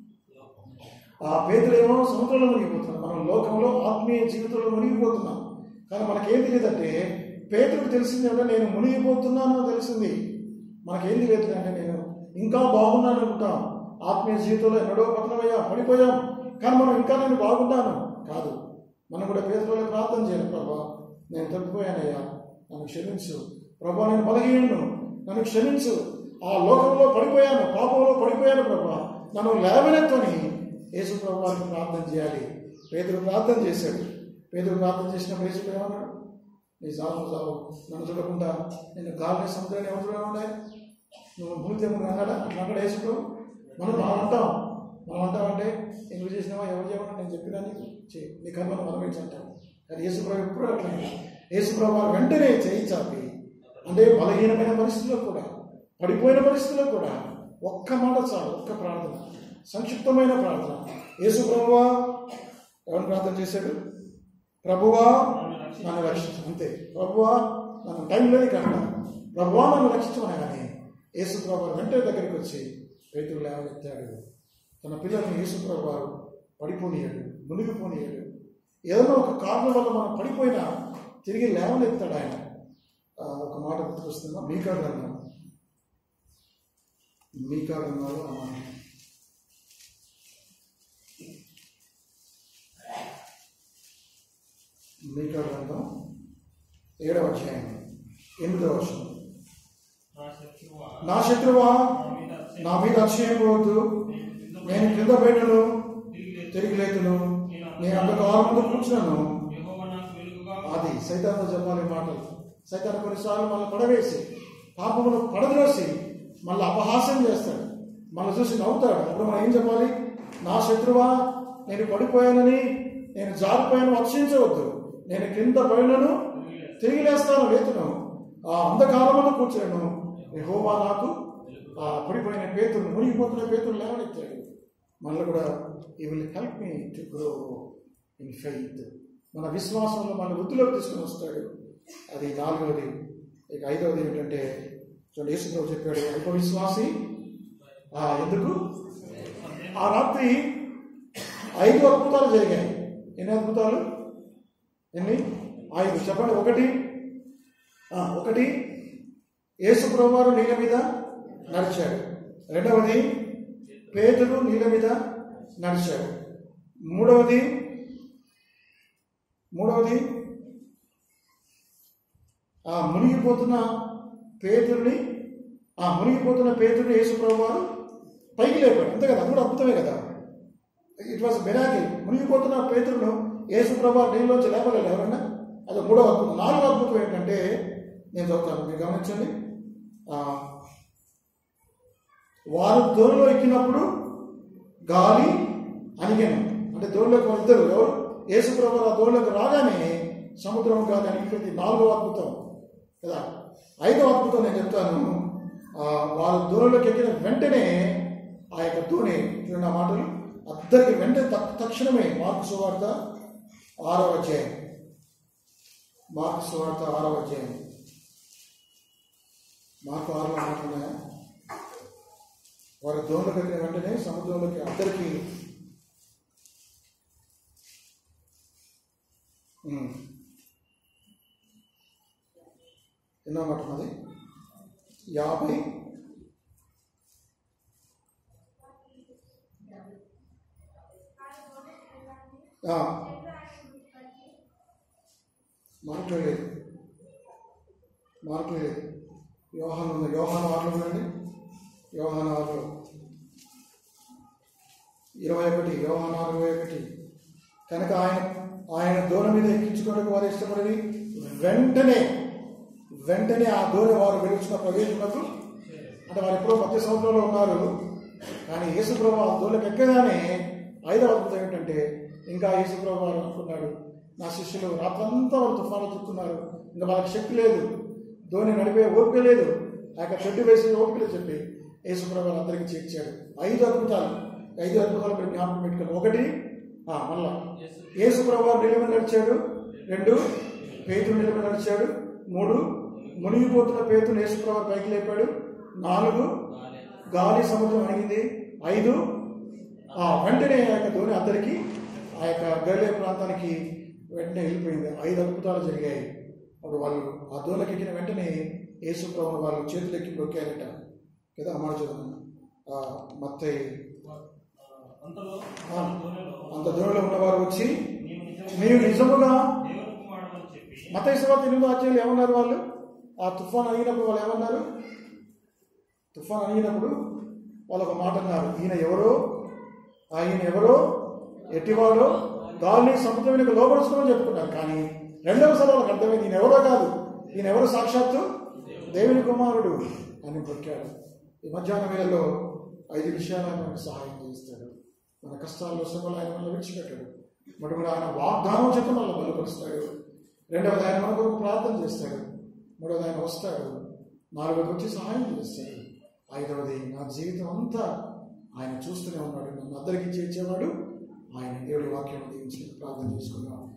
ఆ పేదలేమో సముద్రంలో మునిగిపోతున్నాం మనం లోకంలో ఆత్మీయ జీవితంలో మునిగిపోతున్నాం కానీ మనకేం తెలియదంటే పేదలకు తెలిసింది ఏమంటే నేను మునిగిపోతున్నానో తెలిసింది మనకేం తెలియదు అంటే నేను ఇంకా బాగున్నాను అనుకుంటాం ఆత్మీయ జీవితంలో ఎన్నడో పతనమయ్యా పడిపోయాం కానీ మనం ఇంకా నేను బాగున్నాను కాదు మనం కూడా పేదలకు ప్రార్థన చేయాలి ప్రభా నేను తప్పిపోయానయ్యా నన్ను క్షమించు ప్రభా నేను బలహీనను నన్ను క్షమించు ఆ లోకంలో పడిపోయాను పాపంలో పడిపోయాను ప్రభా నన్ను లేవనెత్తని యేసు ప్రభువారికి ప్రార్థన చేయాలి పేదలు ప్రార్థన చేశాడు పేదలు ప్రార్థన చేసినప్పుడు యేసు ఏమన్నాడు నీ సాగు సాగు నన్ను చూడకుండా నేను గాలిని సముద్రాన్ని ఎవరు చూడకుండా నువ్వు భూమితేమో అన్నాడా అట్లా అన్నాడు యేసు ప్రభు మనం మనం అంటాం మనం అంటామంటే ఎందుకు చేసినావా ఎవరు చేయమన్నా నేను చెప్పినా నీకు చే నీ కర్మను మనమేసి అంటాం కానీ యేసుప్రభు ఎప్పుడు అట్లా యేసుప్రభు వారు వెంటనే చేయి చాపి అంటే బలహీనమైన పరిస్థితుల్లో కూడా పడిపోయిన పరిస్థితుల్లో కూడా ఒక్క మాట చాలు ఒక్క ప్రార్థన సంక్షిప్తమైన ప్రార్థన యేసు ప్రభువా ఎవరు ప్రార్థన చేశాడు ప్రభువా నన్ను రక్షించు అంతే ప్రభువా నన్ను టైం లేదు కనుక ప్రభువా నన్ను రక్షించమనగానే యేసు ప్రభు వెంటనే దగ్గరికి వచ్చి రైతులు లేవనెత్తాడు తన పిల్లల్ని యేసు ప్రభు వారు పడిపోనీయడు మునిగిపోనీయడు ఏదైనా ఒక కారణం వల్ల మనం పడిపోయినా తిరిగి లేవనెత్తాడు ఆయన ఆ, ఒక మాట గుర్తుకొస్తుందా మీకా గ్రంథం మీకా గ్రంథాలు ఆ మాట మీకా గ్రంథం ఏడవ అధ్యాయం ఎనిమిదవ వర్షం నా శత్రువా, నా శత్రువా నా మీద అత్యంత నా మీద అక్షయపోవద్దు నేను కింద పెట్టను తిరిగి లేతును నేను అంతకాలం ముందు కూర్చున్నాను యెహోవా నాకు వెలుగుగా అది సైతాన్తో చెప్పాలి ఈ మాటలు సైతాన్ కొన్నిసార్లు మళ్ళీ పడవేసి పాపమును పడద్రోసి మళ్ళీ అపహాస్యం చేస్తాడు మళ్ళీ చూసి నవ్వుతాడు అప్పుడు మనం ఏం చెప్పాలి నా శత్రువా నేను పడిపోయానని నేను జారిపోయాను అక్షించవద్దు నేను కింద పడినను తిరిగి లేస్తాను లేతును ఆ అంధకాలమును కూర్చాను యెహోవా నాకు ఆ పడిపోయిన పేతులు మునిగిపోతున్న పేతులు లేవనెత్తాడు మళ్ళీ కూడా ఈ will help me to grow in faith మన విశ్వాసంలో మన వృద్ధిలోకి తీసుకుని వస్తాడు అది నాలుగవది ఇక ఐదవది ఏంటంటే చూడండి యేసుప్రభు చెప్పాడు అల్ప విశ్వాసి ఆ, ఎందుకు ఆ రాత్రి ఐదు అద్భుతాలు జరిగాయి ఎన్ని అద్భుతాలు ఎన్ని ఐదు చెప్పండి ఒకటి ఆ, ఒకటి యేసుప్రభు వారు నీళ్ళ మీద నడిచాడు రెండవది పేదలు నీళ్ళ మీద నడిచాడు మూడవది మూడవది ఆ మునిగిపోతున్న పేతుడిని ఆ మునిగిపోతున్న పేతుడిని యేసుప్రభు వారు పైకి లేపాడు అంతే కదా అది కూడా అద్భుతమే కదా ఇట్ వాజ్ బెరాకి మునిగిపోతున్న పేతుడును యేసుప్రభు వారు నీళ్ళలోంచి లేపలేదు ఎవరన్నా అది మూడవ అద్భుతం నాలుగో అద్భుతం ఏంటంటే నేను చదువుతాను మీరు గమనించండి ఆ, వారు దోణిలో ఎక్కినప్పుడు గాలి అణిగాను అంటే దోణిలోకి వారు ఇద్దరు ఎవరు యేసుప్రభు ఆ దోణిలోకి రాగానే సముద్రం గాలి అణిగిపోయింది నాలుగో అద్భుతం కదా ఐదో అద్భుతం నేను చెప్తాను ఆ, వారు దోణిలోకి ఎక్కిన వెంటనే ఆ యొక్క దోణి చూడండి ఆ మాటలు అద్దరికి వెంటనే త- తక్షణమే మార్కు సువార్త ఆరవ అధ్యాయం మార్కు సువార్త ఆరవ అధ్యాయం మార్కు ఆరులో మాట్లాడినా వారి దోణిలోకి ఎక్కిన వెంటనే సముద్రంలోకి అద్దరికి ఉమ్. ఎన్నో మాట ఉన్నది యాభై ఆయన ఆ, జనులు ఆయన మృతి బట్టి మార్కులు లేదు మార్కులు లేదు యోహాన్ ఉంది యోహాన్ ఆటలు ఉందండి యోహాన్ ఆటలు ఇరవై ఒకటి యోహాన్ ఆరు ఇరవై ఒకటి కనుక ఆయన ఆయన దూరం మీద ఎక్కించుకోవడానికి వారు ఇష్టపడి వెంటనే వెంటనే ఆ దూరం వారు వెలుచున్న ప్రవేశములకు అంటే వారు ఎప్పుడో మధ్య సముద్రంలో ఉన్నారు కానీ యేసుప్రభు ఆ దూలకు ఎక్కగానే ఐదవ అద్భుతం ఏంటంటే ఇంకా యేసుప్రభు వారు అనుకున్నాడు నా శిష్యులు రాత్రంతా వాళ్ళు తుఫాను చుట్టున్నారు ఇంకా వాళ్ళకి శక్తి లేదు ధోని నడిపే ఓపిక లేదు ఆ యొక్క చెడ్డు వేసే ఓపిక లేదు చెప్పి యేసుప్రభు వారు అందరికీ చేర్చాడు ఐదు అద్భుతాలు ఐదు అద్భుతాలు మీరు జ్ఞాపకం పెట్టుకోండి ఒకటి ఆ, మళ్ళా యేసుప్రభు వారు నిలబడి నడిచాడు రెండు పేతుడు నిలబడి నడిచాడు మూడు మునిగిపోతున్న పేతుడు యేసుప్రభు వారు పైకి లేపాడు నాలుగు గాలి సముద్రం అణిగింది ఐదు ఆ వెంటనే ఆ యొక్క ధోని అందరికి ఆ యొక్క గల్లే ప్రాంతానికి వెంటనే వెళ్ళిపోయింది ఐదు అద్భుతాలు జరిగాయి అప్పుడు వాళ్ళు ఆ దోలకి ఎక్కిన వెంటనే యేసు ప్రభు వాళ్ళు చేతులెక్కి నొక్కారట కదా అమ్మాట చదువు మత్తయి అంతలో ఆ, దూరంలో అంత దూరంలో ఉన్నవారు వచ్చి నీవు నిజముగా నీవు నిజముగా దేవుని కుమారుడని చెప్పి మత తర్వాత ఎనిమిదో అధ్యాయులు ఏమన్నారు వాళ్ళు ఆ తుఫాన్ అడిగినప్పుడు వాళ్ళు ఏమన్నారు తుఫాన్ అడిగినప్పుడు వాళ్ళు ఒక మాట అన్నారు ఈయన ఎవరో ఆయన ఎవరో ఎట్టివాడో గాలిని సముద్రం లోపరుచుకోమని చెప్పుకున్నారు కానీ రెండవసారి వాళ్ళకి అర్థమైంది ఈయన ఎవరో కాదు ఈయన ఎవరు సాక్షాత్తు దేవుని కుమారుడు అని పొక్కాడు ఈ మధ్యాహ్న వేళల్లో ఐదు విషయాలు ఆయన మనకు సహాయం చేస్తాడు మన కష్టాల్లో శ్రమలు ఆయన మనల్ని విడిచిపెట్టాడు మొదటి ఆయన వాగ్దానం చేత మనల్ని బలపరుస్తాడు రెండవది ఆయన మన కొరకు ప్రార్థన చేస్తాడు మూడవది ఆయన వస్తాడు నాలుగవది వచ్చి సహాయం చేస్తాడు ఐదవది నా జీవితం అంతా ఆయన చూస్తూనే ఉన్నాడు నన్ను అందరికీ చేర్చేవాడు ఆయన దేవుడి వాక్యం దీవించి ప్రార్థన చేసుకున్నాం